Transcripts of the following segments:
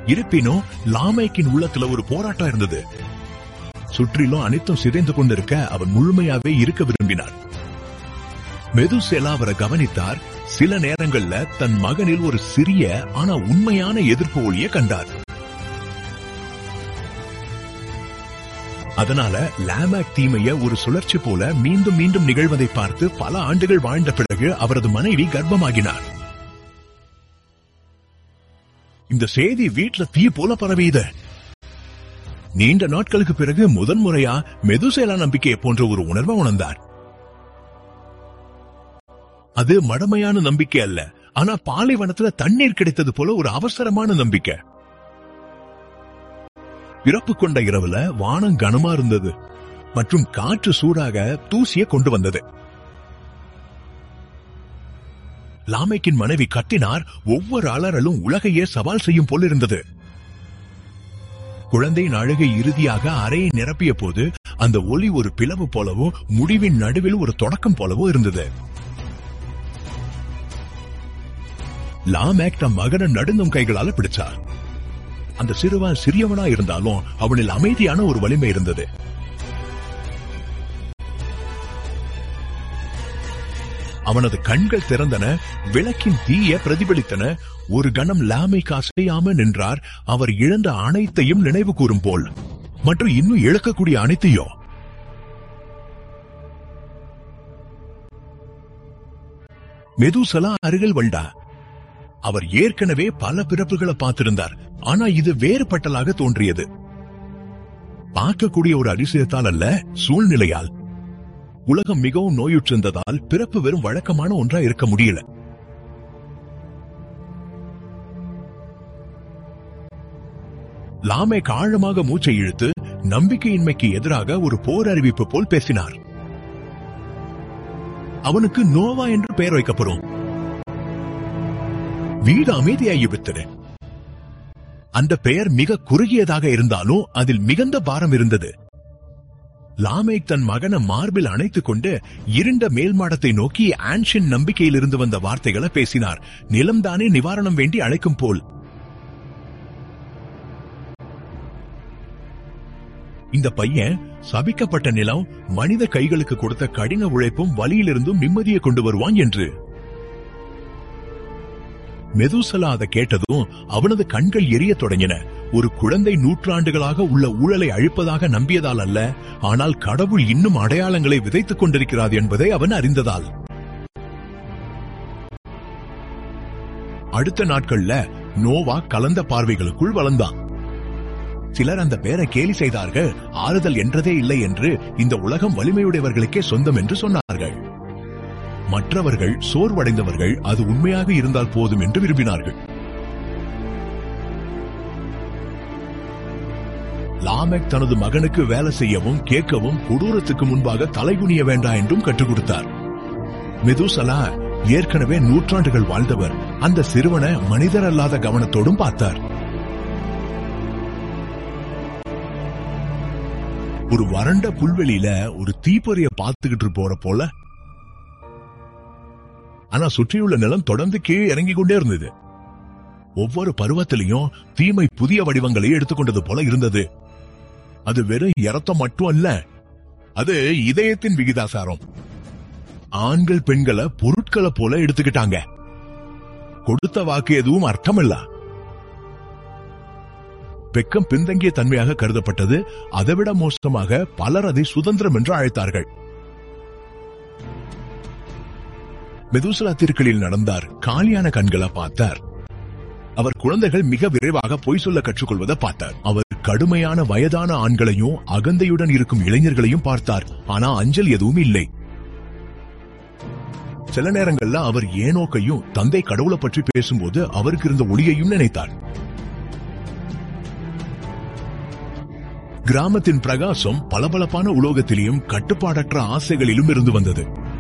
இருப்பினும் லாமேக்கின் உள்ளத்துல ஒரு போராட்டம் இருந்தது சுற்றிலும் அனைத்தும் சிதைந்து கொண்டிருக்க அவன் முழுமையாவே இருக்க விரும்பினார் மெதுசெலா அவரை கவனித்தார் சில நேரங்கள்ல தன் மகனில் ஒரு சிறிய ஆனா உண்மையான எதிர்ப்பு ஒளியை கண்டார் அதனால லாமேக் தீமைய ஒரு சுழற்சி போல மீண்டும் மீண்டும் நிகழ்வதை பார்த்து பல ஆண்டுகள் வாழ்ந்த பிறகு அவரது மனைவி கர்ப்பமாகினார் இந்த செய்தி வீட்ல தீ போல பரவியது நீண்ட நாட்களுக்கு பிறகு முதன்முறையா மெதுசேலா நம்பிக்கையை போன்ற ஒரு உணர்வை உணர்ந்தார் அது மடமையான நம்பிக்கை அல்ல ஆனா பாலைவனத்துல தண்ணீர் கிடைத்தது போல ஒரு அவசரமான நம்பிக்கை பிறப்பு கொண்ட இரவுல வானம் கனமா இருந்தது மற்றும் காற்று சூடாக தூசிய கொண்டு வந்தது லாமேக்கின் மனைவி கத்தினார் ஒவ்வொரு அலறலும் உலகையே சவால் செய்யும் போல் இருந்தது குழந்தையின் அழுகை இறுதியாக அறையை நிரப்பிய போது அந்த ஒலி ஒரு பிளவு போலவோ முடிவின் நடுவில் ஒரு தொடக்கம் போலவோ இருந்தது லாமேக் தம் மகனை நடுங்கும் கைகளால பிடிச்சார் அந்த சிறுவன் சிறியவனா இருந்தாலும் அவனில் அமைதியான ஒரு வலிமை இருந்தது அவனது கண்கள் திறந்தன விளக்கின் தீய பிரதிபலித்தன ஒரு கணம் லாமைக்கு அசையாம நின்றார் அவர் இழந்த அனைத்தையும் நினைவு கூறும் போல் மற்றும் இன்னும் இழக்கக்கூடிய அனைத்தையும் மெதுசலா அருகில் வந்தா அவர் ஏற்கனவே பல பிறப்புகளை பார்த்திருந்தார் ஆனா இது வேறுபட்டலாக தோன்றியது பார்க்கக்கூடிய ஒரு அதிசயத்தால் அல்ல சூழ்நிலையால் உலகம் மிகவும் நோயுற்றிருந்ததால் பிறப்பு வெறும் வழக்கமான ஒன்றா இருக்க முடியல லாமேக் ஆழமாக மூச்சை இழுத்து நம்பிக்கையின்மைக்கு எதிராக ஒரு போர் அறிவிப்பு போல் பேசினார் அவனுக்கு நோவா என்று பெயர் வைக்கப்படும் வீடு அமைதியாகிவிட்டது அந்த பெயர் மிக குறுகியதாக இருந்தாலும் அதில் மிகுந்த பாரம் இருந்தது லாமேக் தன் மகனை மார்பில் அணைத்துக் கொண்டு இருண்ட மேல் மாடத்தை நோக்கி ஆன்ஷின் நம்பிக்கையில் இருந்து வந்த வார்த்தைகளை பேசினார் நிலம்தானே நிவாரணம் வேண்டி அழைக்கும் போல் இந்த பையன் சபிக்கப்பட்ட நிலம் மனித கைகளுக்கு கொடுத்த கடின உழைப்பும் வலியிலிருந்தும் நிம்மதியை கொண்டு வருவான் என்று மெதுசலா அதை கேட்டதும் அவனது கண்கள் எரியத் தொடங்கின ஒரு குழந்தை நூற்றாண்டுகளாக உள்ள ஊழலை அழிப்பதாக நம்பியதால் அல்ல ஆனால் கடவுள் இன்னும் அடையாளங்களை விதைத்துக் கொண்டிருக்கிறார் என்பதை அவன் அறிந்ததால் அடுத்த நாட்கள்ல நோவா கலந்த பார்வைகளுக்குள் வளர்ந்தான் சிலர் அந்த பேரை கேலி செய்தார்கள் ஆறுதல் என்றதே இல்லை என்று இந்த உலகம் வலிமையுடையவர்களுக்கே சொந்தம் என்று சொன்னார்கள் மற்றவர்கள் சோர்வடைந்தவர்கள் அது உண்மையாக இருந்தால் போதும் என்று விரும்பினார்கள் லாமெக் தனது மகனுக்கு வேலை செய்யவும் கேட்கவும் கொடூரத்துக்கு முன்பாக தலைகுனிய வேண்டாம் என்றும் கற்றுக் கொடுத்தார் மெதுசலா ஏற்கனவே நூற்றாண்டுகள் வாழ்ந்தவர் அந்த சிறுவனை மனிதர் அல்லாத கவனத்தோடும் பார்த்தார் ஒரு வறண்ட புல்வெளியில ஒரு தீப்பொறிய பார்த்துக்கிட்டு போற போல ஆனா சுற்றியுள்ள நிலம் தொடர்ந்து கீழே இறங்கி கொண்டே இருந்தது ஒவ்வொரு பருவத்திலையும் தீமை புதிய வடிவங்களை எடுத்துக்கொண்டது போல இருந்தது அது வெறும் இரத்தம் மட்டும் அல்ல அது இதயத்தின் விகிதாசாரம் ஆண்கள் பெண்களை பொருட்களை போல எடுத்துக்கிட்டாங்க கொடுத்த வாக்கு எதுவும் அர்த்தமில்ல வெக்கம் பின்தங்கிய தன்மையாக கருதப்பட்டது அதைவிட மோசமாக பலர் அதை சுதந்திரம் என்று அழைத்தார்கள் மெதுசலா திருக்களில் நடந்தார் காலியான கண்களை பார்த்தார் அவர் குழந்தைகள் மிக விரைவாக பொய் சொல்ல கற்றுக்கொள்வதை பார்த்தார் அவர் கடுமையான வயதான ஆண்களையும் அகந்தையுடன் இருக்கும் இளைஞர்களையும் பார்த்தார் ஆனா அஞ்சல் எதுவும் இல்லை சில நேரங்கள்ல அவர் ஏனோக்கையும் தந்தை கடவுளை பற்றி பேசும்போது அவருக்கு இருந்த ஒளியையும் நினைத்தார் கிராமத்தின் பிரகாசம் பளபளப்பான உலோகத்திலேயும் கட்டுப்பாடற்ற ஆசைகளிலும் இருந்து வந்தது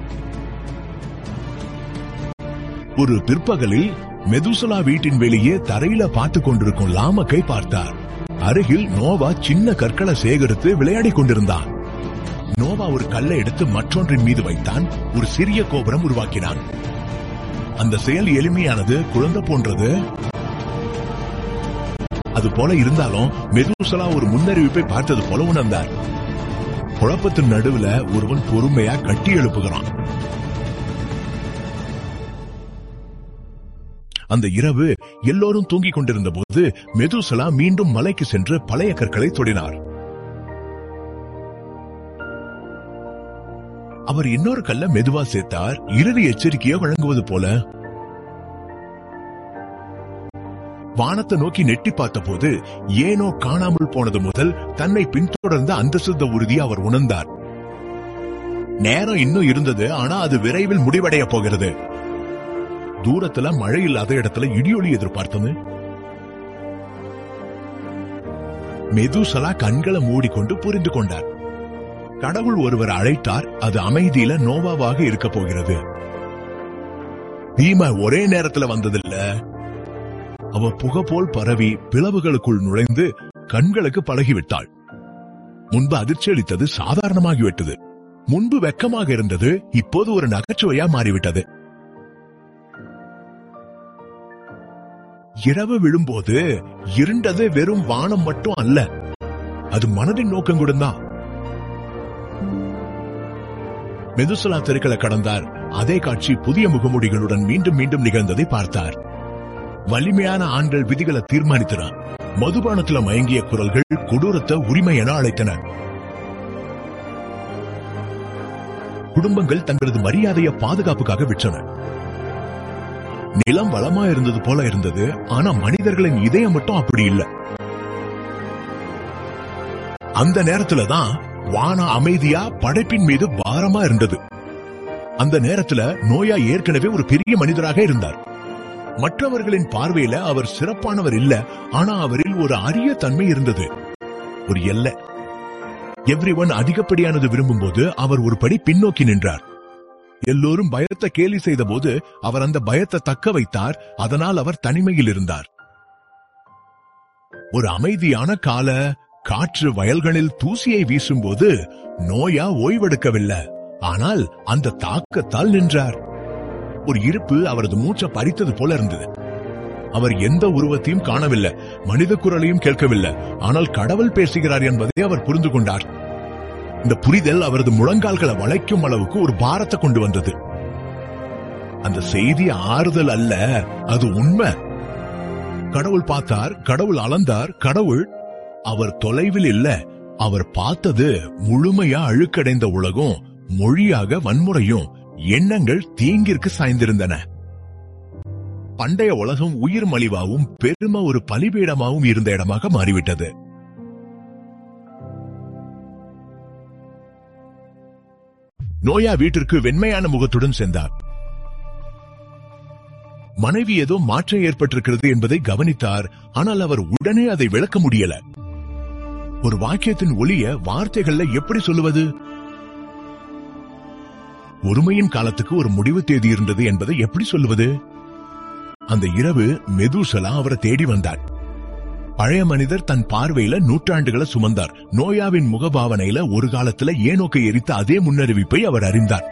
ஒரு பிற்பகலில் மெதுசலா வீட்டின் வெளியே தரையில பார்த்து கொண்டிருக்கும் லாமக்கை பார்த்தார் அருகில் நோவா சின்ன கற்களை சேகரித்து விளையாடிக் கொண்டிருந்தான் நோவா ஒரு கல்லை எடுத்து மற்றொன்றின் மீது வைத்தான் ஒரு சிறிய கோபுரம் உருவாக்கினான் அந்த செயல் எளிமையானது குழந்தை போன்றது அது போல இருந்தாலும் மெதுசலா ஒரு முன்னறிவிப்பை பார்த்தது போல உணர்ந்தார் குழப்பத்தின் நடுவுல ஒருவன் பொறுமையா கட்டி எழுப்புகிறான் அந்த இரவு எல்லோரும் தூங்கிக் கொண்டிருந்த போது மெதுசலா மீண்டும் மலைக்கு சென்று பழைய கற்களை தொடினார் அவர் இன்னொரு கல்ல மெதுவா சேர்த்தார் இறுதி எச்சரிக்கையை வழங்குவது போல வானத்தை நோக்கி நெட்டி பார்த்தபோது ஏனோ காணாமல் போனது முதல் தன்னை பின்தொடர்ந்த அந்த சித்த உறுதி அவர் உணர்ந்தார் நேரம் இன்னும் இருந்தது ஆனா அது விரைவில் முடிவடைய போகிறது தூரத்துல மழை இல்லாத இடத்துல இடியொலி எதிர்பார்த்தது மெதுசலா கண்களை மூடிக்கொண்டு புரிந்து கொண்டார் கடவுள் ஒருவர் அழைத்தார் அது அமைதியில நோவாவாக இருக்க போகிறது தீமை ஒரே நேரத்துல வந்ததில்ல அவ புகை போல் பரவி பிளவுகளுக்குள் நுழைந்து கண்களுக்கு பழகிவிட்டாள் முன்பு அதிர்ச்சி அளித்தது சாதாரணமாகிவிட்டது முன்பு வெக்கமாக இருந்தது இப்போது ஒரு நகைச்சுவையா மாறிவிட்டது இரவு விழும்போது இருண்டது வெறும் வானம் மட்டும் அல்ல அது மனதின் நோக்கம் கூட தான் மெதுசலா தெருக்களை கடந்தார் அதே காட்சி புதிய முகமூடிகளுடன் மீண்டும் மீண்டும் நிகழ்ந்ததை பார்த்தார் வலிமையான ஆண்கள் விதிகளை தீர்மானித்தனர் மதுபானத்துல மயங்கிய குரல்கள் கொடூரத்தை உரிமை என அழைத்தன குடும்பங்கள் தங்களது மரியாதையை பாதுகாப்புக்காக விற்றன நிலம் வளமா இருந்தது போல இருந்தது ஆனா மனிதர்களின் இதயம் மட்டும் அப்படி இல்ல அந்த நேரத்துல தான் வான அமைதியா படைப்பின் மீது பாரமா இருந்தது அந்த நேரத்துல நோயா ஏற்கனவே ஒரு பெரிய மனிதராக இருந்தார் மற்றவர்களின் பார்வையில அவர் சிறப்பானவர் இல்ல ஆனா அவரில் ஒரு அரிய தன்மை இருந்தது ஒரு எல்லை எவ்ரி ஒன் அதிகப்படியானது விரும்பும் போது அவர் ஒரு படி பின்னோக்கி நின்றார் எல்லோரும் பயத்தை கேலி செய்த போது அவர் அந்த பயத்தை தக்க வைத்தார் அதனால் அவர் தனிமையில் இருந்தார் ஒரு அமைதியான கால காற்று வயல்களில் தூசியை வீசும்போது நோயா ஓய்வெடுக்கவில்லை ஆனால் அந்த தாக்கத்தால் நின்றார் ஒரு இருப்பு அவரது மூச்சை பறித்தது போல இருந்தது அவர் எந்த உருவத்தையும் காணவில்லை மனித குரலையும் கேட்கவில்லை ஆனால் கடவுள் பேசுகிறார் என்பதை அவர் புரிந்து கொண்டார் இந்த புரிதல் அவரது முழங்கால்களை வளைக்கும் அளவுக்கு ஒரு பாரத்தை கொண்டு வந்தது அந்த செய்தி ஆறுதல் அல்ல அது உண்மை கடவுள் பார்த்தார் கடவுள் அளந்தார் கடவுள் அவர் தொலைவில் இல்ல அவர் பார்த்தது முழுமையா அழுக்கடைந்த உலகம் மொழியாக வன்முறையும் எண்ணங்கள் தீங்கிற்கு சாய்ந்திருந்தன பண்டைய உலகம் உயிர் மலிவாவும் பெரும ஒரு பலிபீடமாவும் இருந்த இடமாக மாறிவிட்டது நோயா வீட்டிற்கு வெண்மையான முகத்துடன் சென்றார் மனைவி ஏதோ மாற்றம் ஏற்பட்டிருக்கிறது என்பதை கவனித்தார் ஆனால் அவர் உடனே அதை விளக்க முடியல ஒரு வாக்கியத்தின் ஒளிய வார்த்தைகள்ல எப்படி சொல்லுவது ஒருமையின் காலத்துக்கு ஒரு முடிவு தேதி இருந்தது என்பதை எப்படி சொல்லுவது அந்த இரவு மெதுசலா அவரை தேடி வந்தார் பழைய மனிதர் தன் பார்வையில நூற்றாண்டுகளை சுமந்தார் நோயாவின் முகபாவனையில ஒரு காலத்துல ஏனோக்கை எரித்த அதே முன்னறிவிப்பை அவர் அறிந்தார்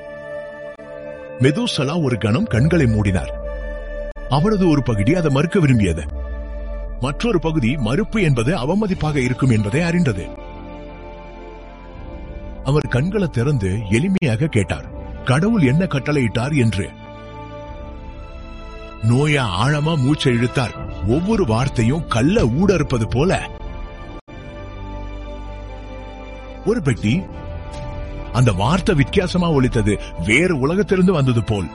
மெதுசலா ஒரு கணம் கண்களை மூடினார் அவரது ஒரு பகுதி அதை மறுக்க விரும்பியது மற்றொரு பகுதி மறுப்பு என்பது அவமதிப்பாக இருக்கும் என்பதை அறிந்தது அவர் கண்களை திறந்து எளிமையாக கேட்டார் கடவுள் என்ன கட்டளையிட்டார் என்று நோயா ஆழமா மூச்சை இழுத்தார் ஒவ்வொரு வார்த்தையும் கல்ல ஊடறுப்பது போல ஒரு பெட்டி அந்த வார்த்தை வித்தியாசமா ஒலித்தது வேறு உலகத்திலிருந்து வந்தது போல்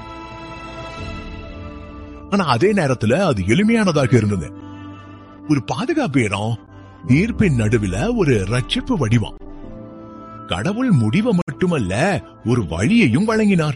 ஆனா அதே நேரத்துல அது எளிமையானதாக இருந்தது ஒரு பாதுகாப்பு இடம் நீர்ப்பின் நடுவில் ஒரு ரட்சிப்பு வடிவம் கடவுள் முடிவை மட்டுமல்ல ஒரு வழியையும் வழங்கினார்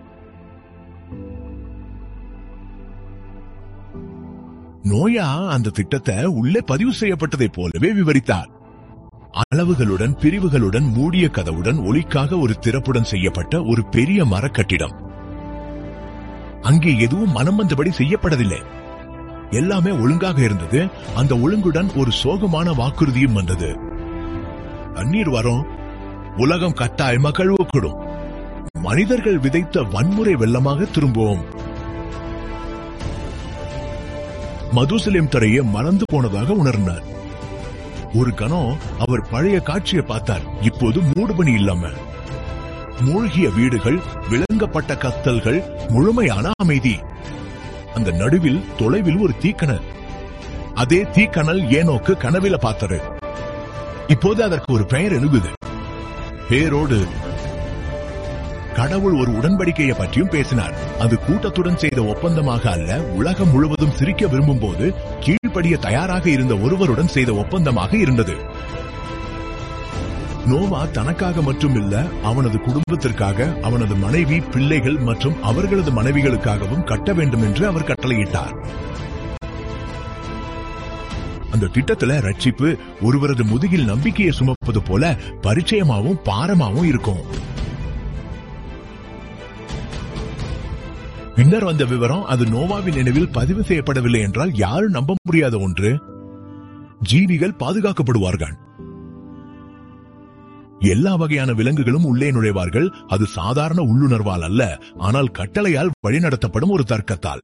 நோயா அந்த திட்டத்தை உள்ளே பதிவு செய்யப்பட்டதைப் போலவே விவரித்தார் அளவுகளுடன் பிரிவுகளுடன் மூடிய கதவுடன் ஒளிக்காக ஒரு திறப்புடன் செய்யப்பட்ட ஒரு பெரிய மரக்கட்டிடம் அங்கே எதுவும் மனம் வந்தபடி செய்யப்படவில்லை எல்லாமே ஒழுங்காக இருந்தது அந்த ஒழுங்குடன் ஒரு சோகமான வாக்குறுதியும் வந்தது தண்ணீர் வரும் உலகம் கட்டாயமா கழுவக்கூடும் மனிதர்கள் விதைத்த வன்முறை வெள்ளமாக திரும்புவோம் மதுசலேம் தரையே மறந்து போனதாக உணர்ந்தார் ஒரு கணம் அவர் பழைய காட்சியை பார்த்தார் இப்போது மூடுபனி இல்லாம மூழ்கிய வீடுகள் விளங்கப்பட்ட கத்தல்கள் முழுமையான அமைதி அந்த நடுவில் தொலைவில் ஒரு தீக்கணல் அதே தீக்கணல் ஏனோக்கு கனவில பார்த்தாரு இப்போது அதற்கு ஒரு பெயர் எழுகுது பேரோடு கடவுள் ஒரு உடன்படிக்கையை பற்றியும் பேசினார் அது கூட்டத்துடன் செய்த ஒப்பந்தமாக அல்ல உலகம் முழுவதும் சிரிக்க விரும்பும் போது கீழ்ப்படிய தயாராக இருந்த ஒருவருடன் செய்த ஒப்பந்தமாக இருந்தது நோவா தனக்காக மட்டுமில்ல அவனது குடும்பத்திற்காக அவனது மனைவி பிள்ளைகள் மற்றும் அவர்களது மனைவிகளுக்காகவும் கட்ட வேண்டும் என்று அவர் கட்டளையிட்டார் அந்த திட்டத்துல ரட்சிப்பு ஒருவரது முதுகில் நம்பிக்கையை சுமப்பது போல பரிச்சயமாவும் பாரமாவும் இருக்கும் பின்னர் வந்த விவரம் அது நோவாவின் நினைவில் பதிவு செய்யப்படவில்லை என்றால் யாரும் நம்ப முடியாத ஒன்று ஜீவிகள் பாதுகாக்கப்படுவார்கள் எல்லா வகையான விலங்குகளும் உள்ளே நுழைவார்கள் அது சாதாரண உள்ளுணர்வால் அல்ல ஆனால் கட்டளையால் வழிநடத்தப்படும் ஒரு தர்க்கத்தால்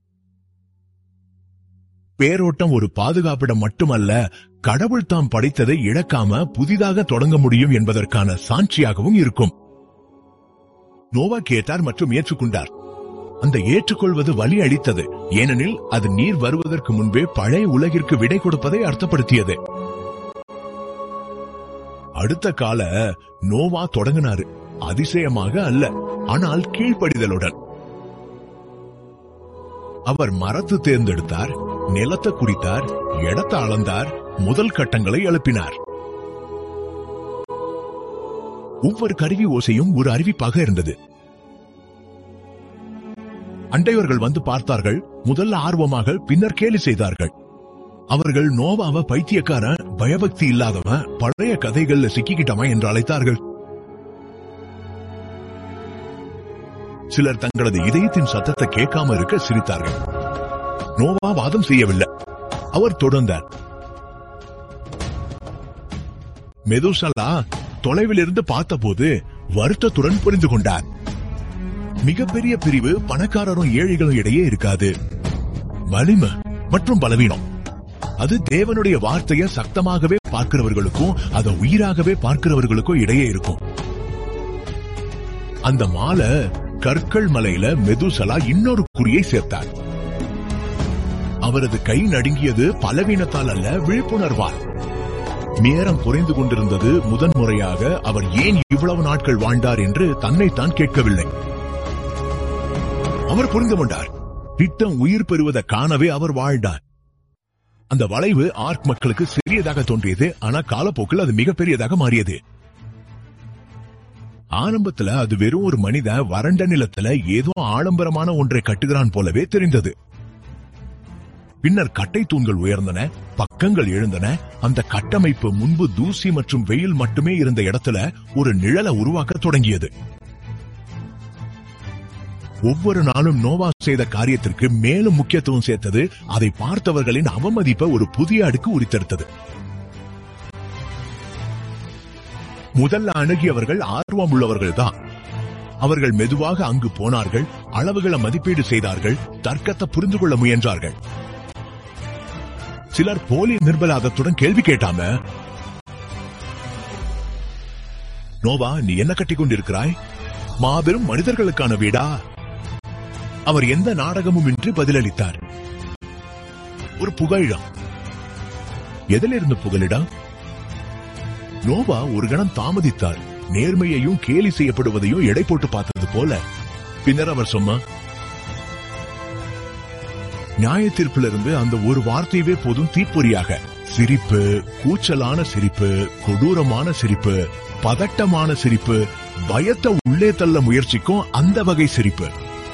பேரோட்டம் ஒரு பாதுகாப்பிடம் மட்டுமல்ல கடவுள் தாம் படைத்ததை இழக்காம புதிதாக தொடங்க முடியும் என்பதற்கான சாட்சியாகவும் இருக்கும் நோவா கேட்டார் மற்றும் ஏற்றுக்கொண்டார் அந்த ஏற்றுக்கொள்வது வழி அளித்தது ஏனெனில் அது நீர் வருவதற்கு முன்பே பழைய உலகிற்கு விடை கொடுப்பதை அர்த்தப்படுத்தியது அடுத்த கால நோவா தொடங்கினாரு அதிசயமாக அல்ல ஆனால் கீழ்ப்படிதலுடன் அவர் மரத்து தேர்ந்தெடுத்தார் நிலத்தை குறித்தார் இடத்தை அளந்தார் முதல் கட்டங்களை எழுப்பினார் ஒவ்வொரு கருவி ஓசையும் ஒரு அறிவிப்பாக இருந்தது அண்டையவர்கள் வந்து பார்த்தார்கள் முதல்ல ஆர்வமாக பின்னர் கேலி செய்தார்கள் அவர்கள் நோவாவ பைத்தியக்காரன் பயபக்தி இல்லாதவன் பழைய கதைகள்ல சிக்கிக்கிட்டவன் என்று அழைத்தார்கள் சிலர் தங்களது இதயத்தின் சத்தத்தை கேட்காம இருக்க சிரித்தார்கள் நோவா வாதம் செய்யவில்லை அவர் தொடர்ந்தார் மெதுசலா தொலைவில் இருந்து பார்த்தபோது வருத்தத்துடன் புரிந்து கொண்டார் மிகப்பெரிய பிரிவு பணக்காரரும் ஏழைகளும் இடையே இருக்காது வலிமை மற்றும் பலவீனம் அது தேவனுடைய வார்த்தையை சக்தமாகவே பார்க்கிறவர்களுக்கும் அதை உயிராகவே பார்க்கிறவர்களுக்கும் இடையே இருக்கும் அந்த மாலை கற்கள் மலையில மெதுசலா இன்னொரு குறியை சேர்த்தார் அவரது கை நடுங்கியது பலவீனத்தால் அல்ல விழிப்புணர்வால் நேரம் குறைந்து கொண்டிருந்தது முதன்முறையாக அவர் ஏன் இவ்வளவு நாட்கள் வாழ்ந்தார் என்று தன்னைத்தான் கேட்கவில்லை அவர் புரிந்து கொண்டார் திட்டம் உயிர் பெறுவதை காணவே அவர் வாழ்ந்தார் அந்த வளைவு ஆர்க் மக்களுக்கு சிறியதாக தோன்றியது ஆனா காலப்போக்கில் அது மிகப்பெரியதாக மாறியது ஆரம்பத்துல அது வெறும் ஒரு மனித வறண்ட நிலத்துல ஏதோ ஆடம்பரமான ஒன்றை கட்டுகிறான் போலவே தெரிந்தது பின்னர் கட்டை தூண்கள் உயர்ந்தன பக்கங்கள் எழுந்தன அந்த கட்டமைப்பு முன்பு தூசி மற்றும் வெயில் மட்டுமே இருந்த இடத்துல ஒரு நிழலை உருவாக்க தொடங்கியது ஒவ்வொரு நாளும் நோவா செய்த காரியத்திற்கு மேலும் முக்கியத்துவம் சேர்த்தது அதை பார்த்தவர்களின் அவமதிப்பை ஒரு புதிய அடுக்கு உரித்தெடுத்தது முதல்ல அணுகியவர்கள் ஆர்வம் உள்ளவர்கள் தான் அவர்கள் மெதுவாக அங்கு போனார்கள் அளவுகளை மதிப்பீடு செய்தார்கள் தர்க்கத்தை புரிந்து கொள்ள முயன்றார்கள் சிலர் போலி நிர்பலாதத்துடன் கேள்வி கேட்டாம நோவா நீ என்ன கட்டிக் கொண்டிருக்கிறாய் மாபெரும் மனிதர்களுக்கான வீடா அவர் எந்த நாடகமும் இன்றி பதிலளித்தார் ஒரு புகழிடம் எதிலிருந்து புகலிடம் நோவா ஒரு கணம் தாமதித்தார் நேர்மையையும் கேலி செய்யப்படுவதையும் எடை போட்டு பார்த்தது போல பின்னர் அவர் சொன்னா நியாய தீர்ப்பிலிருந்து அந்த ஒரு வார்த்தையவே போதும் தீப்பொறியாக சிரிப்பு கூச்சலான சிரிப்பு கொடூரமான சிரிப்பு பதட்டமான சிரிப்பு பயத்தை உள்ளே தள்ள முயற்சிக்கும் அந்த வகை சிரிப்பு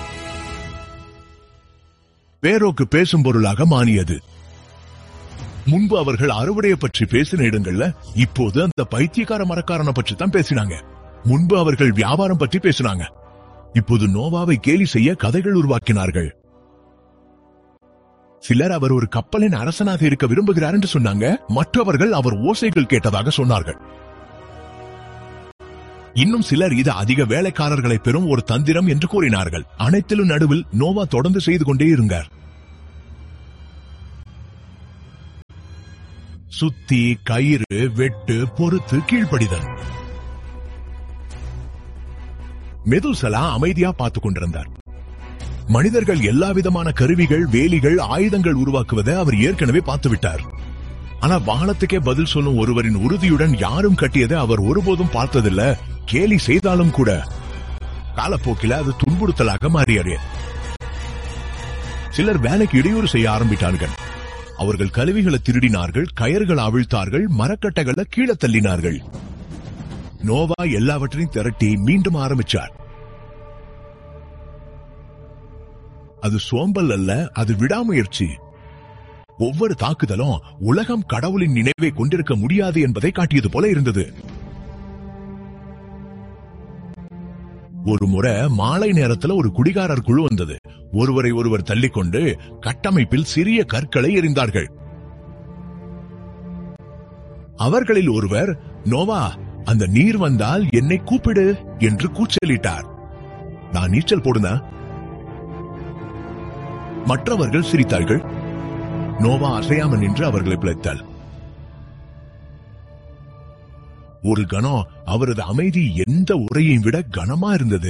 பேரோக்கு பேசும் பொருளாக மாறியது முன்பு அவர்கள் அறுவடையை பற்றி பேசின இடங்கள்ல இப்போது அந்த பைத்தியக்கார மரக்காரனை பற்றி தான் பேசினாங்க முன்பு அவர்கள் வியாபாரம் பற்றி பேசினாங்க இப்போது நோவாவை கேலி செய்ய கதைகள் உருவாக்கினார்கள் சிலர் அவர் ஒரு கப்பலின் அரசனாக இருக்க விரும்புகிறார் என்று சொன்னாங்க மற்றவர்கள் அவர் ஓசைகள் கேட்டதாக சொன்னார்கள் இன்னும் சிலர் இது அதிக வேலைக்காரர்களை பெறும் ஒரு தந்திரம் என்று கூறினார்கள் அனைத்திலும் நடுவில் நோவா தொடர்ந்து செய்து கொண்டே இருந்தார் சுத்தி கயிறு வெட்டு பொறுத்து கீழ்ப்படிதல் மெதுசலா அமைதியா பார்த்து கொண்டிருந்தார் மனிதர்கள் எல்லா விதமான கருவிகள் வேலிகள் ஆயுதங்கள் உருவாக்குவதை அவர் ஏற்கனவே பார்த்து விட்டார் ஆனா வானத்துக்கே பதில் சொல்லும் ஒருவரின் உறுதியுடன் யாரும் கட்டியதை அவர் ஒருபோதும் பார்த்ததில்ல கேலி செய்தாலும் கூட காலப்போக்கில அது துன்புறுத்தலாக மாறியது சிலர் வேலைக்கு இடையூறு செய்ய ஆரம்பித்தார்கள் அவர்கள் கருவிகளை திருடினார்கள் கயர்கள் அவிழ்த்தார்கள் மரக்கட்டைகளை கீழே தள்ளினார்கள் நோவா எல்லாவற்றையும் திரட்டி மீண்டும் ஆரம்பிச்சார் அது சோம்பல் அல்ல அது விடாமுயற்சி ஒவ்வொரு தாக்குதலும் உலகம் கடவுளின் நினைவை கொண்டிருக்க முடியாது என்பதை காட்டியது போல இருந்தது ஒரு முறை மாலை நேரத்துல ஒரு குடிகாரர் குழு வந்தது ஒருவரை ஒருவர் தள்ளிக்கொண்டு கட்டமைப்பில் சிறிய கற்களை எறிந்தார்கள் அவர்களில் ஒருவர் நோவா அந்த நீர் வந்தால் என்னை கூப்பிடு என்று கூச்சலிட்டார் நான் நீச்சல் போடுனா மற்றவர்கள் சிரித்தார்கள் நோவா அசையாமல் நின்று அவர்களை பிழைத்தாள் ஒரு கணம் அவரது அமைதி எந்த உரையையும் விட கனமா இருந்தது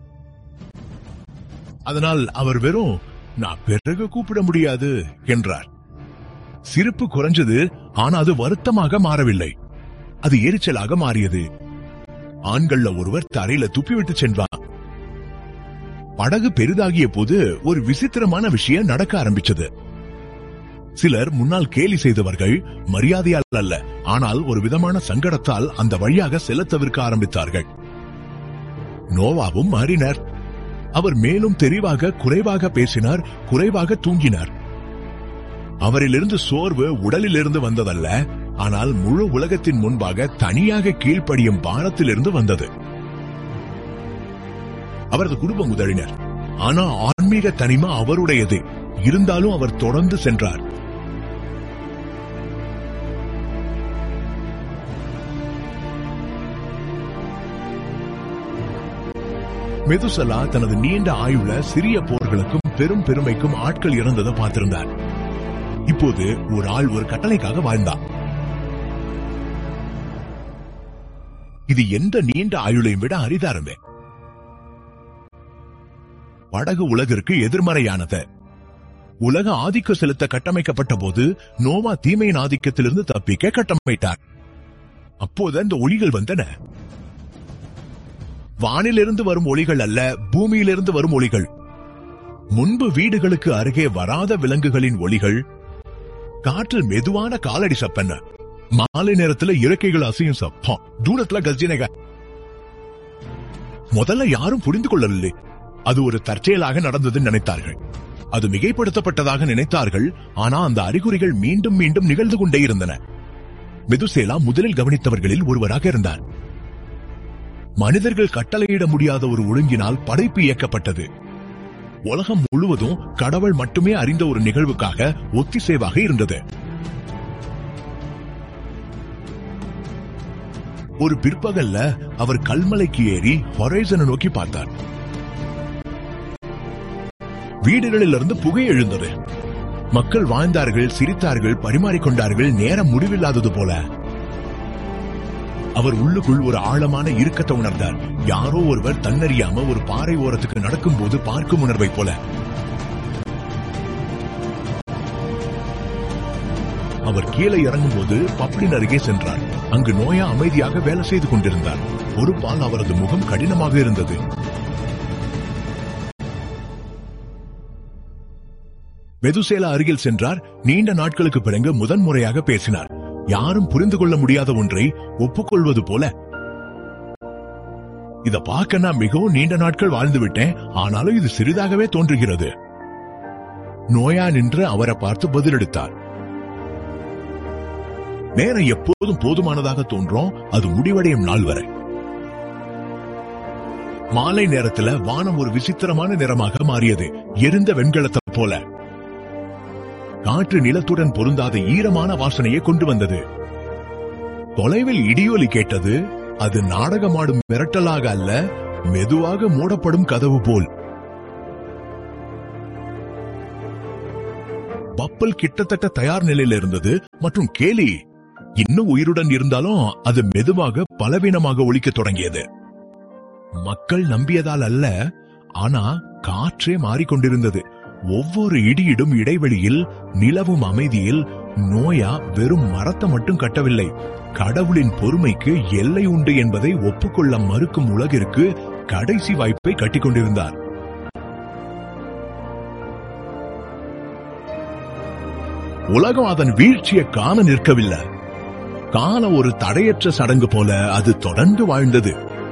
அதனால் அவர் வெறும் நான் பிறகு கூப்பிட முடியாது என்றார் சிரிப்பு குறைஞ்சது ஆனா அது வருத்தமாக மாறவில்லை அது எரிச்சலாக மாறியது ஆண்கள்ல ஒருவர் தரையில துப்பிவிட்டு சென்றார் படகு பெரிதாகிய போது ஒரு விசித்திரமான விஷயம் நடக்க ஆரம்பிச்சது சிலர் முன்னால் கேலி செய்தவர்கள் மரியாதையால் அல்ல ஆனால் ஒரு விதமான சங்கடத்தால் அந்த வழியாக செல்ல தவிர்க்க ஆரம்பித்தார்கள் நோவாவும் மாறினார் அவர் மேலும் தெளிவாக குறைவாக பேசினார் குறைவாக தூங்கினார் அவரிலிருந்து சோர்வு உடலிலிருந்து வந்ததல்ல ஆனால் முழு உலகத்தின் முன்பாக தனியாக கீழ்ப்படியும் பாரத்திலிருந்து வந்தது அவரது குடும்பம் உதறினர் ஆனா ஆன்மீக தனிமை அவருடையது இருந்தாலும் அவர் தொடர்ந்து சென்றார் மெதுசலா தனது நீண்ட ஆயுள சிறிய போர்களுக்கும் பெரும் பெருமைக்கும் ஆட்கள் இறந்ததை பார்த்திருந்தார் இப்போது ஒரு ஆள் ஒரு கட்டளைக்காக வாழ்ந்தா இது எந்த நீண்ட ஆயுளையும் விட அரிதாரமே படகு உலகிற்கு எதிர்மறையானது உலக ஆதிக்கம் செலுத்த கட்டமைக்கப்பட்ட போது நோவா தீமையின் ஆதிக்கத்திலிருந்து தப்பிக்க கட்டமைத்தார் அப்போது அந்த ஒளிகள் வந்தன வானிலிருந்து வரும் ஒளிகள் அல்ல பூமியிலிருந்து வரும் ஒளிகள் முன்பு வீடுகளுக்கு அருகே வராத விலங்குகளின் ஒளிகள் காற்றில் மெதுவான காலடி சப்பென்ன மாலை நேரத்துல இறக்கைகள் அசையும் சப்பம் தூரத்துல கர்ஜினக முதல்ல யாரும் புரிந்து கொள்ளவில்லை அது ஒரு தற்செயலாக நடந்ததுன்னு நினைத்தார்கள் அது மிகைப்படுத்தப்பட்டதாக நினைத்தார்கள் ஆனா அந்த அறிகுறிகள் மீண்டும் மீண்டும் நிகழ்ந்து கொண்டே இருந்தன மெதுசேலா முதலில் கவனித்தவர்களில் ஒருவராக இருந்தார் மனிதர்கள் கட்டளையிட முடியாத ஒரு ஒழுங்கினால் படைப்பு இயக்கப்பட்டது உலகம் முழுவதும் கடவுள் மட்டுமே அறிந்த ஒரு நிகழ்வுக்காக ஒத்திசைவாக இருந்தது ஒரு பிற்பகல்ல அவர் கல்மலைக்கு ஏறி ஹொரைசனை நோக்கி பார்த்தார் வீடுகளில் இருந்து புகை எழுந்தது மக்கள் வாழ்ந்தார்கள் சிரித்தார்கள் பரிமாறிக்கொண்டார்கள் நேரம் முடிவில்லாதது போல அவர் உள்ளுக்குள் ஒரு ஆழமான இறுக்கத்தை உணர்ந்தார் யாரோ ஒருவர் தன்னறியாம ஒரு பாறை ஓரத்துக்கு நடக்கும்போது பார்க்கும் உணர்வை போல அவர் கீழே இறங்கும்போது பப்ளின் அருகே சென்றார் அங்கு நோயா அமைதியாக வேலை செய்து கொண்டிருந்தார் ஒரு பால் அவரது முகம் கடினமாக இருந்தது மெதுசேலா அருகில் சென்றார் நீண்ட நாட்களுக்கு பிறகு முதன்முறையாக பேசினார் யாரும் புரிந்து கொள்ள முடியாத ஒன்றை ஒப்புக்கொள்வது போல இத பார்க்க நான் மிகவும் நீண்ட நாட்கள் வாழ்ந்து விட்டேன் ஆனாலும் இது சிறிதாகவே தோன்றுகிறது நோயா நின்று அவரை பார்த்து பதிலளித்தார் நேரம் எப்போதும் போதுமானதாக தோன்றும் அது முடிவடையும் நாள் வரை மாலை நேரத்துல வானம் ஒரு விசித்திரமான நிறமாக மாறியது எரிந்த வெண்கலத்தை போல காற்று நிலத்துடன் பொருந்தாத ஈரமான வாசனையை கொண்டு வந்தது தொலைவில் இடியொலி கேட்டது அது நாடகமாடும் மிரட்டலாக அல்ல மெதுவாக மூடப்படும் கதவு போல் பப்பல் கிட்டத்தட்ட தயார் நிலையில் இருந்தது மற்றும் கேலி இன்னும் உயிருடன் இருந்தாலும் அது மெதுவாக பலவீனமாக ஒலிக்கத் தொடங்கியது மக்கள் நம்பியதால் அல்ல ஆனா காற்றே மாறிக்கொண்டிருந்தது ஒவ்வொரு இடியிடும் இடைவெளியில் நிலவும் அமைதியில் நோயா வெறும் மரத்தை மட்டும் கட்டவில்லை கடவுளின் பொறுமைக்கு எல்லை உண்டு என்பதை ஒப்புக்கொள்ள மறுக்கும் உலகிற்கு கடைசி வாய்ப்பை கட்டிக் கொண்டிருந்தார் உலகம் அதன் வீழ்ச்சியை காண நிற்கவில்லை காண ஒரு தடையற்ற சடங்கு போல அது தொடர்ந்து வாழ்ந்தது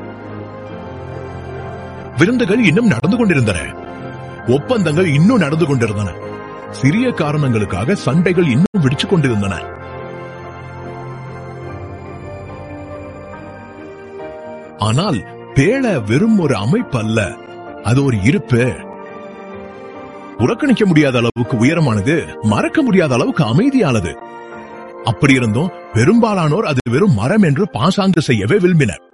விருந்துகள் இன்னும் நடந்து கொண்டிருந்தன ஒப்பந்தங்கள் இன்னும் நடந்து கொண்டிருந்தன சிறிய காரணங்களுக்காக சண்டைகள் இன்னும் வெடிச்சுக் கொண்டிருந்தன ஆனால் பேழ வெறும் ஒரு அமைப்பு அல்ல அது ஒரு இருப்பு புறக்கணிக்க முடியாத அளவுக்கு உயரமானது மறக்க முடியாத அளவுக்கு அமைதியானது அப்படி இருந்தும் பெரும்பாலானோர் அது வெறும் மரம் என்று பாசாங்கு செய்யவே விரும்பினர்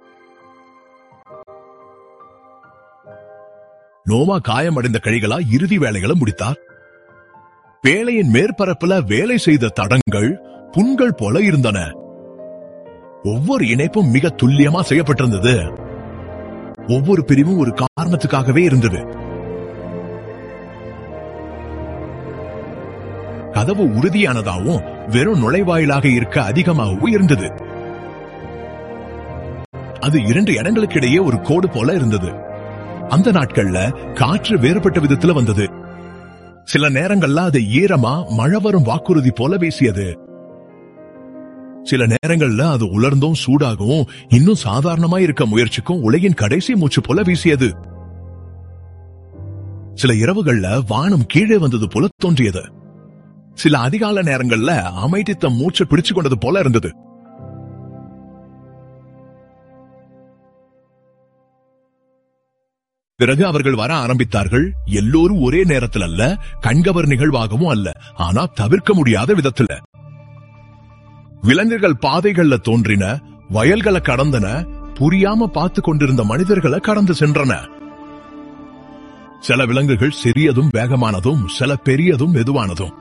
நோவா காயமடைந்த கழிகளா இறுதி வேலைகளை முடித்தார் வேலையின் மேற்பரப்புல வேலை செய்த தடங்கள் புண்கள் போல இருந்தன ஒவ்வொரு இணைப்பும் மிக துல்லியமா செய்யப்பட்டிருந்தது ஒவ்வொரு பிரிவும் ஒரு காரணத்துக்காகவே இருந்தது கதவு உறுதியானதாகவும் வெறும் நுழைவாயிலாக இருக்க அதிகமாகவும் இருந்தது அது இரண்டு இடங்களுக்கு இடையே ஒரு கோடு போல இருந்தது அந்த நாட்கள்ல காற்று வேறுபட்ட விதத்துல வந்தது சில நேரங்கள்ல அது ஈரமா மழை வரும் வாக்குறுதி போல வீசியது சில நேரங்கள்ல அது உலர்ந்தும் சூடாகவும் இன்னும் சாதாரணமா இருக்க முயற்சிக்கும் உலகின் கடைசி மூச்சு போல வீசியது சில இரவுகள்ல வானம் கீழே வந்தது போல தோன்றியது சில அதிகால நேரங்கள்ல அமைதி தம் மூச்சை பிடிச்சு கொண்டது போல இருந்தது பிறகு அவர்கள் வர ஆரம்பித்தார்கள் எல்லோரும் ஒரே நேரத்தில் அல்ல கண்கவர் நிகழ்வாகவும் அல்ல ஆனா தவிர்க்க முடியாத விதத்துல விலங்குகள் பாதைகள்ல தோன்றின வயல்களை கடந்தன புரியாம பார்த்து கொண்டிருந்த மனிதர்களை கடந்து சென்றன சில விலங்குகள் சிறியதும் வேகமானதும் சில பெரியதும் மெதுவானதும்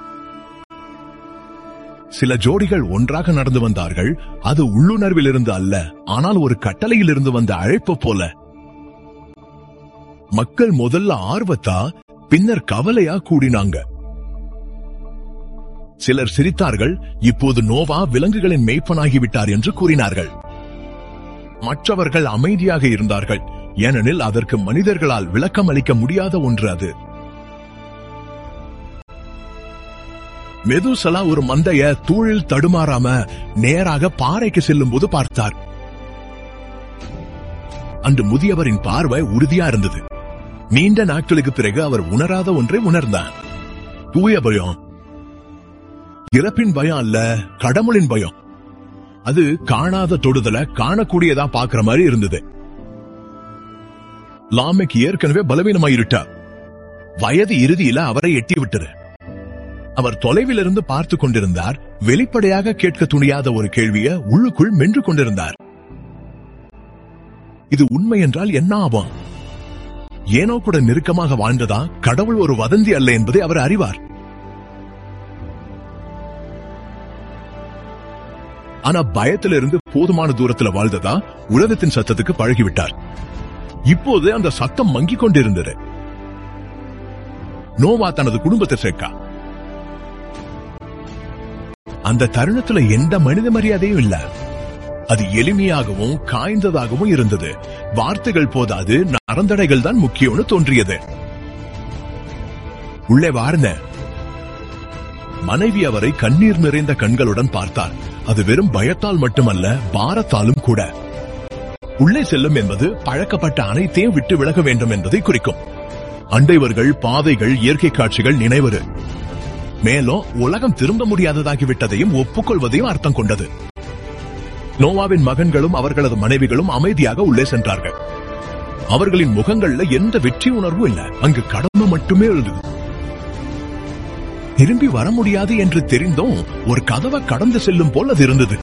சில ஜோடிகள் ஒன்றாக நடந்து வந்தார்கள் அது உள்ளுணர்வில் இருந்து அல்ல ஆனால் ஒரு கட்டளையில் இருந்து வந்த அழைப்பு போல மக்கள் முதல்ல ஆர்வத்தா பின்னர் கவலையா கூடினாங்க சிலர் சிரித்தார்கள் இப்போது நோவா விலங்குகளின் மெய்ப்பனாகிவிட்டார் என்று கூறினார்கள் மற்றவர்கள் அமைதியாக இருந்தார்கள் ஏனெனில் அதற்கு மனிதர்களால் விளக்கம் அளிக்க முடியாத ஒன்று அது மெதுசலா ஒரு மந்தைய தூழில் தடுமாறாம நேராக பாறைக்கு செல்லும் போது பார்த்தார் அன்று முதியவரின் பார்வை உறுதியா இருந்தது நீண்ட நாட்களுக்கு பிறகு அவர் உணராத ஒன்றை உணர்ந்தார் தூய பயம் இறப்பின் பயம் அல்ல கடவுளின் பயம் அது காணாத தொடுதல காணக்கூடியதா பாக்குற மாதிரி இருந்தது லாமைக்கு ஏற்கனவே பலவீனமாயிருட்டார் வயது இறுதியில அவரை எட்டி விட்டது அவர் தொலைவில் இருந்து பார்த்து கொண்டிருந்தார் வெளிப்படையாக கேட்க துணியாத ஒரு கேள்விய உள்ளுக்குள் மென்று கொண்டிருந்தார் இது உண்மை என்றால் என்ன ஆகும் ஏனோ கூட நெருக்கமாக வாழ்ந்ததா கடவுள் ஒரு வதந்தி அல்ல என்பதை அவர் அறிவார் ஆனா பயத்திலிருந்து போதுமான தூரத்துல வாழ்ந்ததா உலகத்தின் சத்தத்துக்கு பழகிவிட்டார் இப்போது அந்த சத்தம் மங்கிக் கொண்டிருந்தது நோவா தனது குடும்பத்தை சேர்க்கா அந்த தருணத்துல எந்த மனித மரியாதையும் இல்ல அது எளிமையாகவும் காய்ந்ததாகவும் இருந்தது வார்த்தைகள் போதாது நரந்தடைகள் தான் முக்கியம்னு தோன்றியது உள்ளே வார்ந்த மனைவி அவரை கண்ணீர் நிறைந்த கண்களுடன் பார்த்தார் அது வெறும் பயத்தால் மட்டுமல்ல பாரத்தாலும் கூட உள்ளே செல்லும் என்பது பழக்கப்பட்ட அனைத்தையும் விட்டு விலக வேண்டும் என்பதை குறிக்கும் அண்டைவர்கள் பாதைகள் இயற்கை காட்சிகள் நினைவரு மேலும் உலகம் திரும்ப முடியாததாகிவிட்டதையும் ஒப்புக்கொள்வதையும் அர்த்தம் கொண்டது நோவாவின் மகன்களும் அவர்களது மனைவிகளும் அமைதியாக உள்ளே சென்றார்கள் அவர்களின் முகங்கள்ல எந்த வெற்றி உணர்வும் இல்ல அங்கு கடமை மட்டுமே இருந்தது திரும்பி வர முடியாது என்று தெரிந்தும் ஒரு கதவை கடந்து செல்லும் போல் அது இருந்தது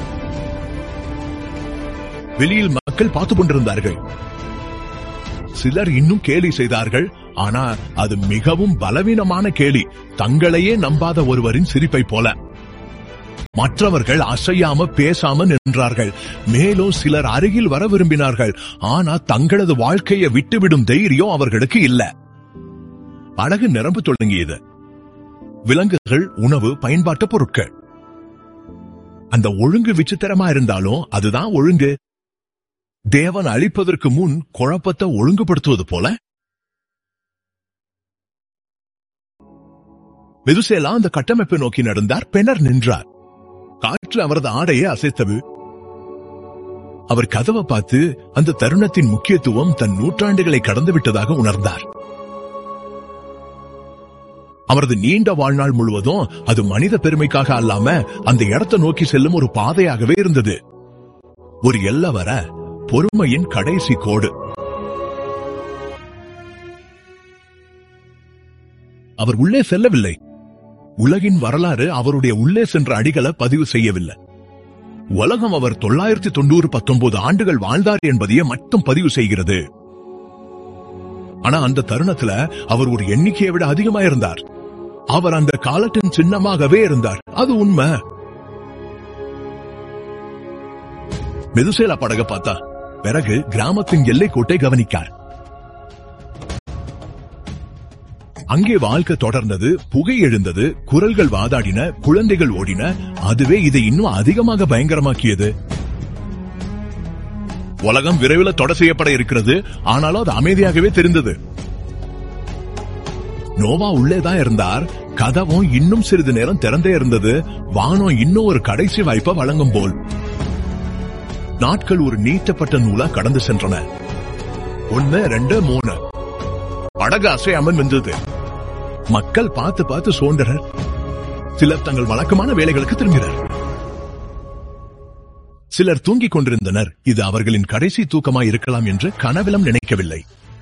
வெளியில் மக்கள் பார்த்து கொண்டிருந்தார்கள் சிலர் இன்னும் கேலி செய்தார்கள் ஆனா அது மிகவும் பலவீனமான கேலி தங்களையே நம்பாத ஒருவரின் சிரிப்பை போல மற்றவர்கள் அசையாம பேசாம நின்றார்கள் மேலும் சிலர் அருகில் வர விரும்பினார்கள் ஆனா தங்களது வாழ்க்கையை விட்டுவிடும் தைரியம் அவர்களுக்கு இல்ல படகு நிரம்பு தொடங்கியது விலங்குகள் உணவு பயன்பாட்டு பொருட்கள் அந்த ஒழுங்கு விசித்திரமா இருந்தாலும் அதுதான் ஒழுங்கு தேவன் அழிப்பதற்கு முன் குழப்பத்தை ஒழுங்குபடுத்துவது போல மெதுசேலா அந்த கட்டமைப்பை நோக்கி நடந்தார் பெணர் நின்றார் காற்று அவரது ஆடையை அசைத்தது அவர் கதவை பார்த்து அந்த தருணத்தின் முக்கியத்துவம் தன் நூற்றாண்டுகளை கடந்து விட்டதாக உணர்ந்தார் அவரது நீண்ட வாழ்நாள் முழுவதும் அது மனித பெருமைக்காக அல்லாம அந்த இடத்தை நோக்கி செல்லும் ஒரு பாதையாகவே இருந்தது ஒரு எல்லை வர பொறுமையின் கடைசி கோடு அவர் உள்ளே செல்லவில்லை உலகின் வரலாறு அவருடைய உள்ளே சென்ற அடிகளை பதிவு செய்யவில்லை உலகம் அவர் தொள்ளாயிரத்தி தொண்ணூறு பத்தொன்பது ஆண்டுகள் வாழ்ந்தார் என்பதையே மட்டும் பதிவு செய்கிறது ஆனா அந்த தருணத்துல அவர் ஒரு எண்ணிக்கையை விட அதிகமா இருந்தார் அவர் அந்த காலத்தின் சின்னமாகவே இருந்தார் அது உண்மை மெதுசேலா படக பார்த்தா பிறகு கிராமத்தின் எல்லை கோட்டை கவனிக்கார் அங்கே வாழ்க்கை தொடர்ந்தது புகை எழுந்தது குரல்கள் வாதாடின குழந்தைகள் ஓடின அதுவே இதை இன்னும் அதிகமாக பயங்கரமாக்கியது உலகம் விரைவில் தொட செய்யப்பட இருக்கிறது ஆனாலும் அது அமைதியாகவே தெரிந்தது நோவா உள்ளேதான் இருந்தார் கதவும் இன்னும் சிறிது நேரம் திறந்தே இருந்தது வானம் இன்னும் ஒரு கடைசி வாய்ப்பை வழங்கும் போல் நாட்கள் ஒரு நீட்டப்பட்ட நூலா கடந்து சென்றன ஒன்னு ரெண்டு மூணு படகு அசையாமல் நின்றது மக்கள் பார்த்து பார்த்து சோண்டனர் சிலர் தங்கள் வழக்கமான வேலைகளுக்கு திரும்பினர் சிலர் தூங்கிக் கொண்டிருந்தனர் இது அவர்களின் கடைசி தூக்கமாய் இருக்கலாம் என்று கனவிலும் நினைக்கவில்லை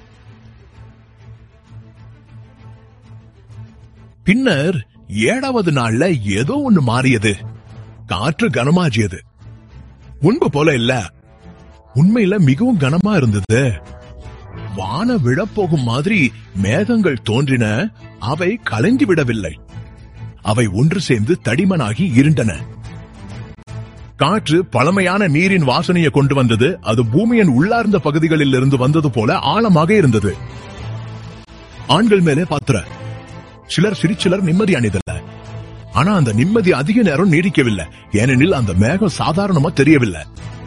பின்னர் ஏழாவது நாள்ல ஏதோ ஒண்ணு மாறியது காற்று கனமாஜியது முன்பு போல இல்ல உண்மையில மிகவும் கனமா இருந்தது வான விழப்போகும் மாதிரி மேகங்கள் தோன்றின அவை கலைந்து விடவில்லை அவை ஒன்று சேர்ந்து தடிமனாகி இருண்டன காற்று பழமையான நீரின் வாசனையை கொண்டு வந்தது அது பூமியின் உள்ளார்ந்த பகுதிகளில் இருந்து வந்தது போல ஆழமாக இருந்தது ஆண்கள் மேலே பாத்திர சிலர் சிரிச்சிலர் நிம்மதி அணிதல்ல ஆனா அந்த நிம்மதி அதிக நேரம் நீடிக்கவில்லை ஏனெனில் அந்த மேகம் சாதாரணமா தெரியவில்லை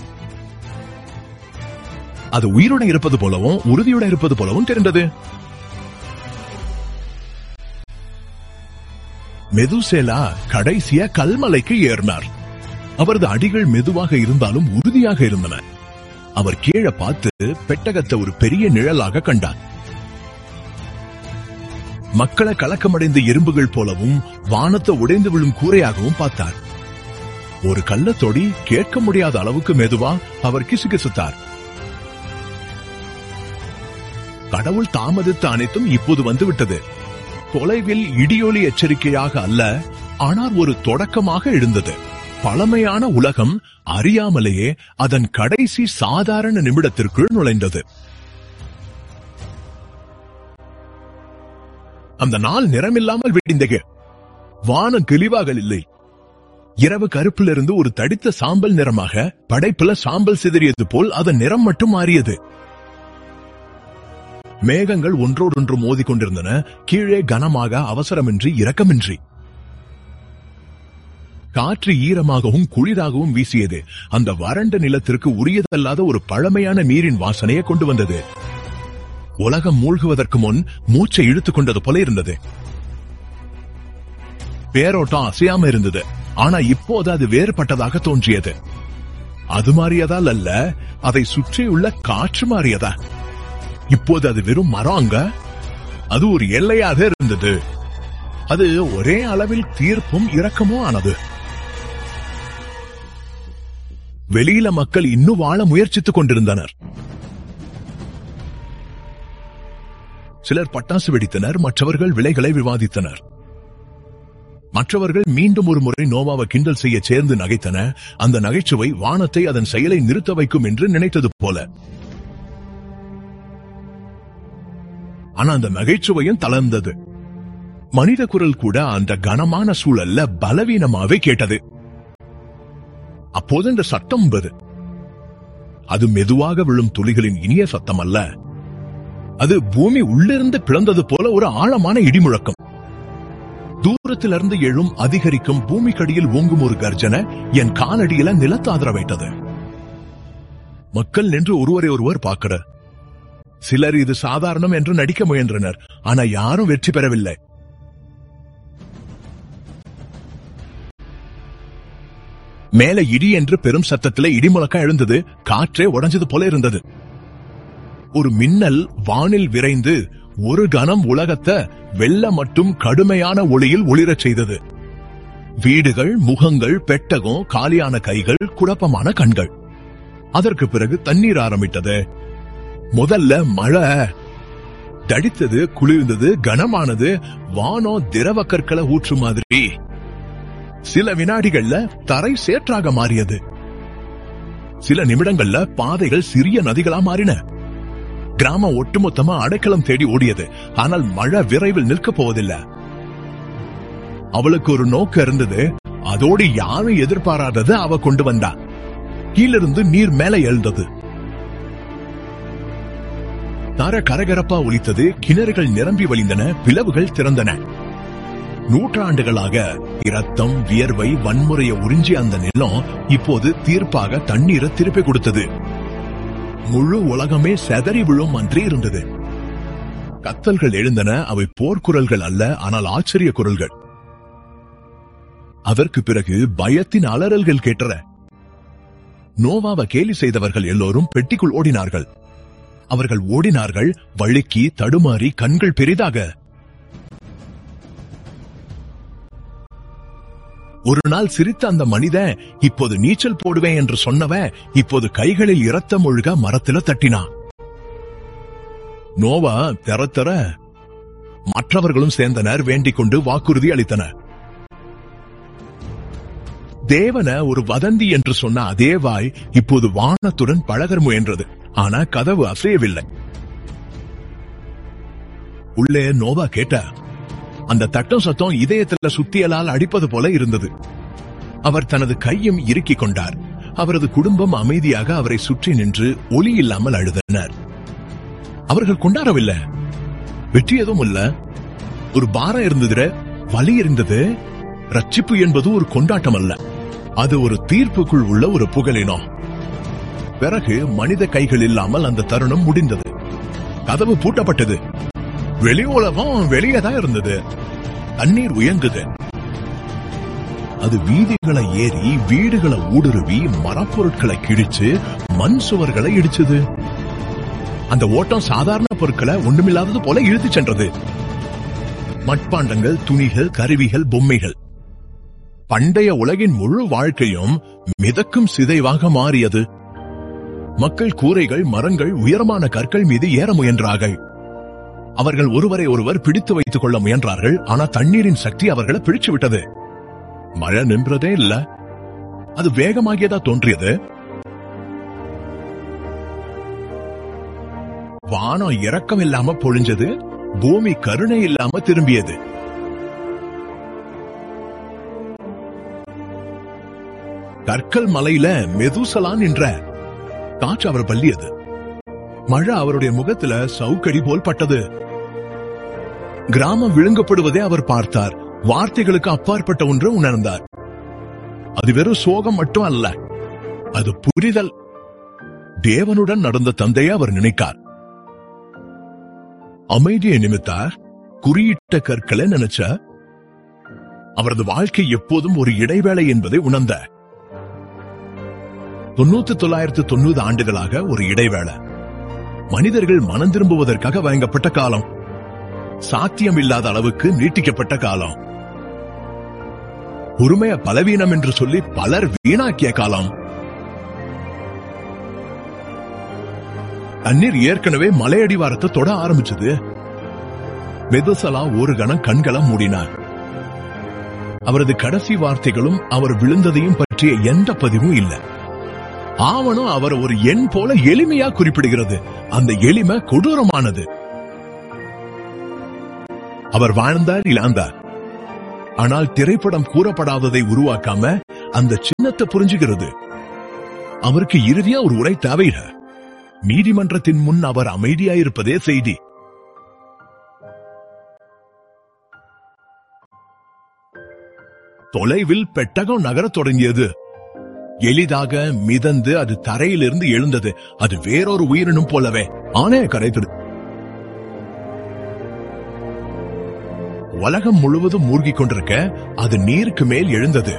அது உயிருடன் இருப்பது போலவும் உறுதியுடன் இருப்பது போலவும் தெரிந்தது மெதுசேலா கடைசிய கல்மலைக்கு ஏறினார் அவரது அடிகள் மெதுவாக இருந்தாலும் உறுதியாக இருந்தன அவர் கீழே பார்த்து பெட்டகத்தை ஒரு பெரிய நிழலாக கண்டார் மக்களை கலக்கமடைந்த எறும்புகள் போலவும் வானத்தை உடைந்து விழும் கூரையாகவும் பார்த்தார் ஒரு கள்ளத்தொடி கேட்க முடியாத அளவுக்கு மெதுவா அவர் கிசுகிசுத்தார் கடவுள் தாமதித்த அனைத்தும் இப்போது வந்துவிட்டது தொலைவில் இடியொலி எச்சரிக்கையாக அல்ல ஆனால் ஒரு தொடக்கமாக எழுந்தது பழமையான உலகம் அறியாமலேயே அதன் கடைசி சாதாரண நிமிடத்திற்குள் நுழைந்தது அந்த நாள் நிறமில்லாமல் விடிந்தது வானம் தெளிவாக இல்லை இரவு கருப்பிலிருந்து ஒரு தடித்த சாம்பல் நிறமாக படைப்புல சாம்பல் சிதறியது போல் அதன் நிறம் மட்டும் மாறியது மேகங்கள் ஒன்றோடொன்று மோதிக் கொண்டிருந்தன கீழே கனமாக அவசரமின்றி இரக்கமின்றி காற்று ஈரமாகவும் குளிராகவும் வீசியது அந்த வறண்ட நிலத்திற்கு உரியதல்லாத ஒரு பழமையான நீரின் வாசனையை கொண்டு வந்தது உலகம் மூழ்குவதற்கு முன் மூச்சை இழுத்துக் கொண்டது போல இருந்தது பேரோட்டம் அசையாம இருந்தது ஆனா இப்போது அது வேறுபட்டதாக தோன்றியது அது மாறியதால் அல்ல அதை சுற்றியுள்ள காற்று மாறியதா இப்போது அது வெறும் மரம் அங்க அது ஒரு எல்லையாக இருந்தது அது ஒரே அளவில் தீர்ப்பும் இரக்கமும் ஆனது வெளியில மக்கள் இன்னும் வாழ முயற்சித்துக் கொண்டிருந்தனர் சிலர் பட்டாசு வெடித்தனர் மற்றவர்கள் விலைகளை விவாதித்தனர் மற்றவர்கள் மீண்டும் ஒரு முறை நோவாவை கிண்டல் செய்ய சேர்ந்து நகைத்தன அந்த நகைச்சுவை வானத்தை அதன் செயலை நிறுத்த வைக்கும் என்று நினைத்தது போல ஆனா அந்த நகைச்சுவையும் தளர்ந்தது மனித குரல் கூட அந்த கனமான சூழல்ல பலவீனமாவே கேட்டது அப்போது இந்த சத்தம் வரு அது மெதுவாக விழும் துளிகளின் இனிய சத்தம் அல்ல அது பூமி உள்ளிருந்து பிளந்தது போல ஒரு ஆழமான இடிமுழக்கம் தூரத்திலிருந்து எழும் அதிகரிக்கும் பூமிக்கடியில் ஓங்கும் ஒரு கர்ஜனை என் காலடியில நிலத்தாதர வைத்தது மக்கள் நின்று ஒருவரை ஒருவர் பார்க்கிற சிலர் இது சாதாரணம் என்று நடிக்க முயன்றனர் ஆனா யாரும் வெற்றி பெறவில்லை மேல இடி என்று பெரும் சத்தத்திலே இடிமுழக்கம் எழுந்தது காற்றே உடைஞ்சது போல இருந்தது ஒரு மின்னல் வானில் விரைந்து ஒரு கணம் உலகத்தை வெள்ள மட்டும் கடுமையான ஒளியில் ஒளிரச் செய்தது வீடுகள் முகங்கள் பெட்டகம் காலியான கைகள் குழப்பமான கண்கள் அதற்கு பிறகு தண்ணீர் ஆரம்பித்தது முதல்ல மழை தடித்தது குளிர்ந்தது கனமானது வானம் திரவ கற்களை ஊற்று மாதிரி சில வினாடிகள்ல தரை சேற்றாக மாறியது சில நிமிடங்கள்ல பாதைகள் சிறிய நதிகளா மாறின கிராமம் ஒட்டுமொத்தமா அடைக்கலம் தேடி ஓடியது ஆனால் மழை விரைவில் நிற்கப் போவதில்லை அவளுக்கு ஒரு நோக்கம் இருந்தது அதோடு யாரும் எதிர்பாராதது அவ கொண்டு வந்தா கீழிருந்து நீர் மேல எழுந்தது தர கரகரப்பா ஒலித்தது கிணறுகள் நிரம்பி வழிந்தன பிளவுகள் திறந்தன நூற்றாண்டுகளாக இரத்தம் வியர்வை வன்முறையை உறிஞ்சிய அந்த நிலம் இப்போது தீர்ப்பாக தண்ணீரை திருப்பி கொடுத்தது முழு உலகமே செதறி விழும் அன்றி இருந்தது கத்தல்கள் எழுந்தன அவை போர்க்குரல்கள் அல்ல ஆனால் ஆச்சரிய குரல்கள் அதற்கு பிறகு பயத்தின் அலறல்கள் கேட்டன நோவாவை கேலி செய்தவர்கள் எல்லோரும் பெட்டிக்குள் ஓடினார்கள் அவர்கள் ஓடினார்கள் வழுக்கி தடுமாறி கண்கள் பெரிதாக ஒரு நாள் சிரித்த அந்த மனிதன் இப்போது நீச்சல் போடுவேன் என்று சொன்னவன் இப்போது கைகளில் இரத்தம் ஒழுக மரத்தில தட்டினான் நோவா தெர தெர மற்றவர்களும் சேர்ந்தனர் வேண்டிக் கொண்டு வாக்குறுதி அளித்தனர் தேவன ஒரு வதந்தி என்று சொன்ன அதே வாய் இப்போது வானத்துடன் பழகர் முயன்றது ஆனா கதவு அசையவில்லை உள்ளே நோவா கேட்ட அந்த தட்டம் சத்தம் இதயத்துல சுத்தியலால் அடிப்பது போல இருந்தது அவர் தனது கையும் இறுக்கிக் கொண்டார் அவரது குடும்பம் அமைதியாக அவரை சுற்றி நின்று ஒலி இல்லாமல் அழுதனர் அவர்கள் கொண்டாடவில்லை வெற்றி எதுவும் இல்ல ஒரு பாரம் இருந்தது வலி இருந்தது ரட்சிப்பு என்பது ஒரு கொண்டாட்டம் அல்ல அது ஒரு தீர்ப்புக்குள் உள்ள ஒரு புகழினம் பிறகு மனித கைகள் இல்லாமல் அந்த தருணம் முடிந்தது கதவு பூட்டப்பட்டது வெளி உலகம் வெளியே தான் இருந்தது தண்ணீர் உயர்ந்தது அது வீதிகளை ஏறி வீடுகளை ஊடுருவி மரப்பொருட்களை கிழிச்சு மண் சுவர்களை இடிச்சது அந்த ஓட்டம் சாதாரண பொருட்களை ஒண்ணுமில்லாதது போல இழுத்துச் சென்றது மட்பாண்டங்கள் துணிகள் கருவிகள் பொம்மைகள் பண்டைய உலகின் முழு வாழ்க்கையும் மிதக்கும் சிதைவாக மாறியது மக்கள் கூரைகள் மரங்கள் உயரமான கற்கள் மீது ஏற முயன்றார்கள் அவர்கள் ஒருவரை ஒருவர் பிடித்து வைத்துக் கொள்ள முயன்றார்கள் ஆனா தண்ணீரின் சக்தி அவர்களை பிடிச்சு விட்டது மழை நின்றதே இல்ல அது வேகமாகியதா தோன்றியது வானம் இறக்கம் இல்லாம பொழிஞ்சது பூமி கருணை இல்லாம திரும்பியது கற்கள் மலையில மெதுசலான் என்ற காற்று அவர் பள்ளியது மழை அவருடைய முகத்துல சவுக்கடி போல் பட்டது கிராமம் விழுங்கப்படுவதை அவர் பார்த்தார் வார்த்தைகளுக்கு அப்பாற்பட்ட ஒன்று உணர்ந்தார் அது வெறும் சோகம் மட்டும் அல்ல அது புரிதல் தேவனுடன் நடந்த தந்தையை அவர் நினைக்கார் அமைதியை நிமித்தார் குறியிட்ட கற்களை நினைச்ச அவரது வாழ்க்கை எப்போதும் ஒரு இடைவேளை என்பதை உணர்ந்த தொண்ணூத்தி தொள்ளாயிரத்து தொண்ணூறு ஆண்டுகளாக ஒரு இடைவேளை மனிதர்கள் மனம் திரும்புவதற்காக வழங்கப்பட்ட காலம் சாத்தியம் இல்லாத அளவுக்கு நீட்டிக்கப்பட்ட காலம் பொறுமைய பலவீனம் என்று சொல்லி பலர் வீணாக்கிய காலம் தண்ணீர் ஏற்கனவே மலையடிவாரத்தை தொட ஆரம்பிச்சது மெதுசலா ஒரு கணம் கண்களை மூடினார் அவரது கடைசி வார்த்தைகளும் அவர் விழுந்ததையும் பற்றிய எந்த பதிவும் இல்லை ஆவணம் அவர் ஒரு எண் போல எளிமையா குறிப்பிடுகிறது அந்த எளிமை கொடூரமானது அவர் வாழ்ந்தார் இழந்தார் ஆனால் திரைப்படம் கூறப்படாததை உருவாக்காம அந்த சின்னத்தை புரிஞ்சுகிறது அவருக்கு இறுதியா ஒரு உரை தேவையில்லை நீதிமன்றத்தின் முன் அவர் அமைதியாயிருப்பதே செய்தி தொலைவில் பெட்டகம் நகரத் தொடங்கியது எளிதாக மிதந்து அது தரையிலிருந்து எழுந்தது அது வேறொரு உயிரினும் போலவே ஆணைய கரைத்தது உலகம் முழுவதும் மூழ்கிக் கொண்டிருக்க அது நீருக்கு மேல் எழுந்தது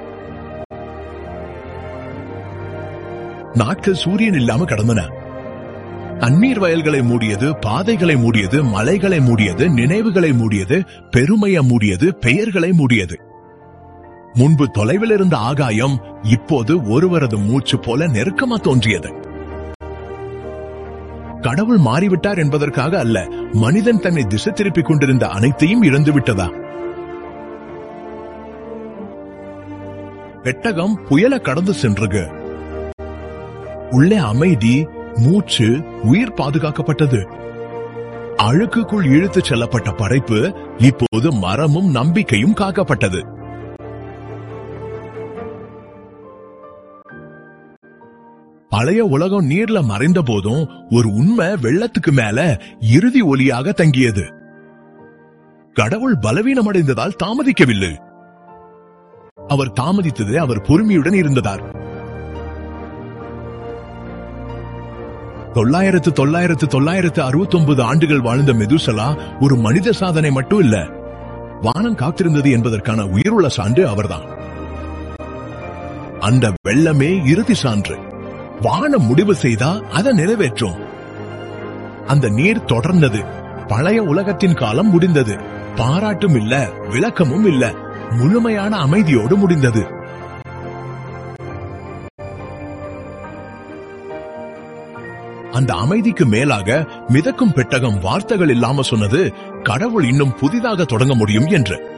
நாட்கள் சூரியன் இல்லாம கடந்தன தண்ணீர் வயல்களை மூடியது பாதைகளை மூடியது மலைகளை மூடியது நினைவுகளை மூடியது பெருமையை மூடியது பெயர்களை மூடியது முன்பு தொலைவில் இருந்த ஆகாயம் இப்போது ஒருவரது மூச்சு போல நெருக்கமா தோன்றியது கடவுள் மாறிவிட்டார் என்பதற்காக அல்ல மனிதன் தன்னை திசை திருப்பிக் கொண்டிருந்த அனைத்தையும் இழந்து விட்டதா பெட்டகம் புயல கடந்து சென்றது உள்ளே அமைதி மூச்சு உயிர் பாதுகாக்கப்பட்டது அழுக்குக்குள் இழுத்துச் செல்லப்பட்ட படைப்பு இப்போது மரமும் நம்பிக்கையும் காக்கப்பட்டது பழைய உலகம் நீர்ல மறைந்த போதும் ஒரு உண்மை வெள்ளத்துக்கு மேல இறுதி ஒலியாக தங்கியது கடவுள் பலவீனமடைந்ததால் தாமதிக்கவில்லை அவர் தாமதித்தது அவர் பொறுமையுடன் இருந்ததார் தொள்ளாயிரத்து தொள்ளாயிரத்து தொள்ளாயிரத்து அறுபத்தி ஒன்பது ஆண்டுகள் வாழ்ந்த மெதுசலா ஒரு மனித சாதனை மட்டும் இல்ல வானம் காத்திருந்தது என்பதற்கான உயிருள்ள சான்று அவர்தான் அந்த வெள்ளமே இறுதி சான்று வானம் முடிவு செய்தா அதை நிறைவேற்றும் அந்த நீர் தொடர்ந்தது பழைய உலகத்தின் காலம் முடிந்தது பாராட்டும் இல்ல விளக்கமும் இல்ல முழுமையான அமைதியோடு முடிந்தது அந்த அமைதிக்கு மேலாக மிதக்கும் பெட்டகம் வார்த்தைகள் இல்லாம சொன்னது கடவுள் இன்னும் புதிதாக தொடங்க முடியும் என்று